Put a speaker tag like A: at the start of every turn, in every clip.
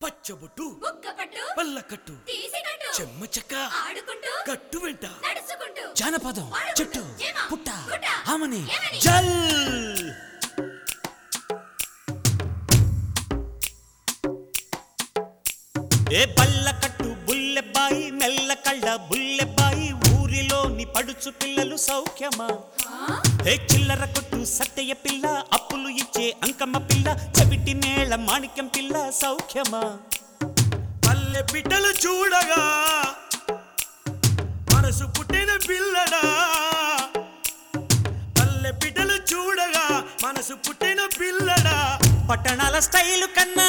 A: పచ్చబొట్టు
B: బుక్కపట్టు
A: పల్లకట్టు
B: తీసికట్టు
A: చెమ్మ చెక్క
B: ఆడుకుంటూ
A: కట్టు వెంట
B: నడుచుకుంటూ
C: జానపదం
B: పాడుకుంటూ,
C: చెట్టు
B: చీమ,
C: పుట్ట
B: గుట్ట,
C: ఆమని
B: ఏమని?
C: జల్ ఏ బల్లకట్టు బుల్లెబ్బాయి మెల్ల కళ్ళ బుల్లెబ్బాయి ఊరిలోని పడుచు పిల్లలు సౌఖ్యమా ఏ చిల్లర కొట్టు సత్తయ్య పిల్ల అప్పులు ఇచ్చే అంకమ్మ పిల్ల చెవిటి మేళ మాణిక్యం పిల్ల సౌఖ్యమా
A: పల్లె బిడ్డలు చూడగా మనసు పుట్టిన పిల్లడా పల్లె బిడ్డలు చూడగా మనసు పుట్టిన పిల్లడా
C: పట్టణాల స్టైలు కన్నా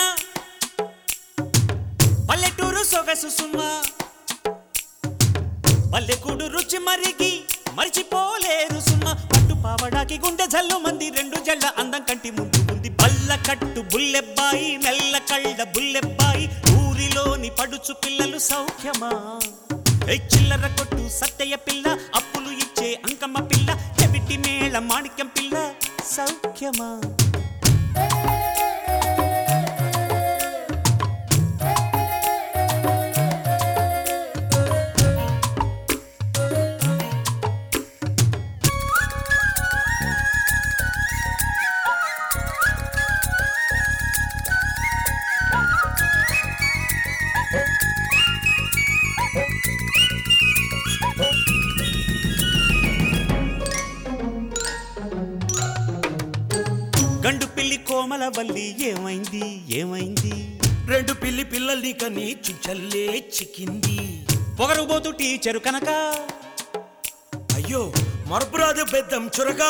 C: పల్లెటూరు సొగసు సుమా పల్లెకూడు రుచి మరిగి మరిచిపోలేరు సుమా పట్టు పావడాకి గుండె జల్లు మంది రెండు జళ్ళ అందం కంటి ముందు ఉంది బల్ల కట్టు బుల్లెబ్బాయి మెల్ల కళ్ళ బుల్లెబ్బాయి ఊరిలోని పడుచు పిల్లలు సౌఖ్యమా ఏ చిల్లర కొట్టు సత్తయ్య పిల్ల అప్పులు ఇచ్చే అంకమ్మ పిల్ల చెవిటి మేళ మాణిక్యం పిల్ల సౌఖ్యమా గండు పిల్లి కోమల వల్లి ఏమైంది ఏమైంది
A: రెండు పిల్లి పిల్లల్ని కని చుంచల్లే చిక్కింది
C: పొగరుబోతు టీచరు కనుక
A: అయ్యో మరపురాదు పెద్దం చురగా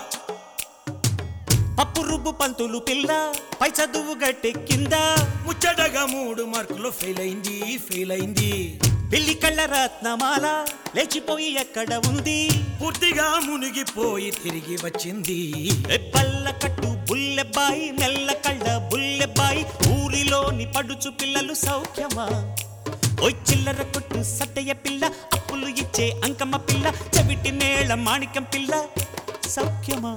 C: పప్పు రుబ్బు పంతులు పిల్ల పై చదువు గట్టెక్కిందా
A: ముచ్చటగా మూడు మార్కులు ఫెయిల్ అయింది ఫెయిల్ అయింది
C: పిల్లి కళ్ళ రత్నమాల లేచిపోయి ఎక్కడ ఉంది
A: పూర్తిగా మునిగిపోయి తిరిగి వచ్చింది
C: ఏ పల్ల కట్టు బుల్లెబ్బాయి మెల్ల కళ్ళ బుల్లెబ్బాయి ఊరిలోని పడుచు పిల్లలు సౌఖ్యమా ఓ చిల్లర కొట్టు సత్తయ్య పిల్ల అప్పులు ఇచ్చే అంకమ్మ పిల్ల చెవిటి మేళ మాణిక్యం పిల్ల సౌఖ్యమా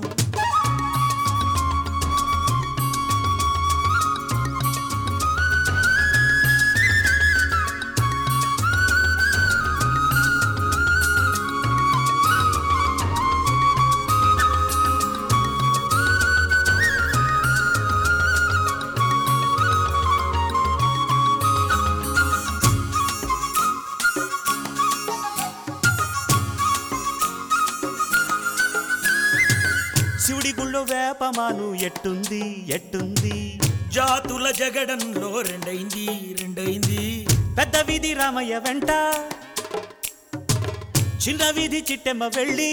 C: శివుడి గుళ్ళో వేపమాను ఎట్టుంది ఎట్టుంది
A: జాతుల జగడంలో రెండైంది రెండైంది
C: పెద్ద వీధి రామయ్య వెంట చిన్న వీధి చిట్టెమ్మ వెళ్ళి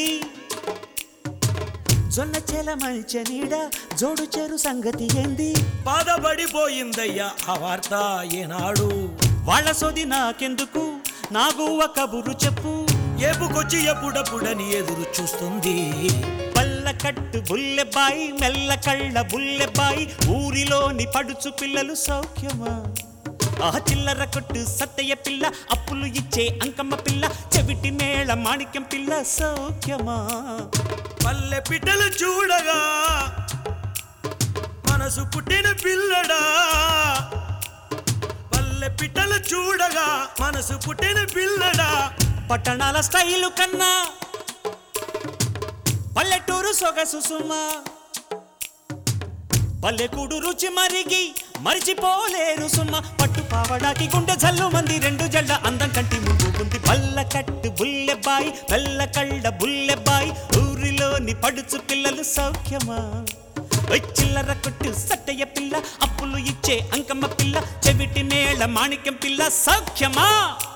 C: జొన్న చేల మంచ నీడ జోడు చెరు సంగతి ఏంది
A: బాధపడిపోయిందయ్యా ఆ వార్త ఏనాడు
C: వాళ్ళ సోది నాకెందుకు నాగువ కబురు చెప్పు
A: ఏపుకొచ్చి ఎప్పుడప్పుడని ఎదురు చూస్తుంది
C: పల్ల కట్టు బుల్లెబాయి మెల్ల కళ్ళ బుల్లెబాయి ఊరిలోని పడుచు పిల్లలు సౌఖ్యమా ఆ చిల్లర కొట్టు సత్తయ్య పిల్ల అప్పులు ఇచ్చే అంకమ్మ పిల్ల చెవిటి మేళ మాణిక్యం పిల్ల సౌఖ్యమా
A: పల్లె పిట్టలు చూడగా మనసు పుట్టిన పిల్లడా పల్లె పిట్టలు చూడగా మనసు పుట్టిన పిల్లడా
C: పట్టణాల స్టైలు కన్నా పల్లెటూరు సొగసు సుమా పల్లెకూడు రుచి మరిగి మరిచిపోలేరు సుమ్మ పట్టు పావడాకి గుండె జల్లు మంది రెండు జళ్ళ అందం కంటి ముందు ఉంది పల్ల కట్టు బుల్లెబ్బాయి పల్ల కళ్ళ బుల్లెబ్బాయి ఊరిలోని పడుచు పిల్లలు సౌఖ్యమా ఓయ్ చిల్లర కొట్టు సట్టయ్య పిల్ల అప్పులు ఇచ్చే అంకమ్మ పిల్ల చెవిటి మేళ మాణిక్యం పిల్ల సౌఖ్యమా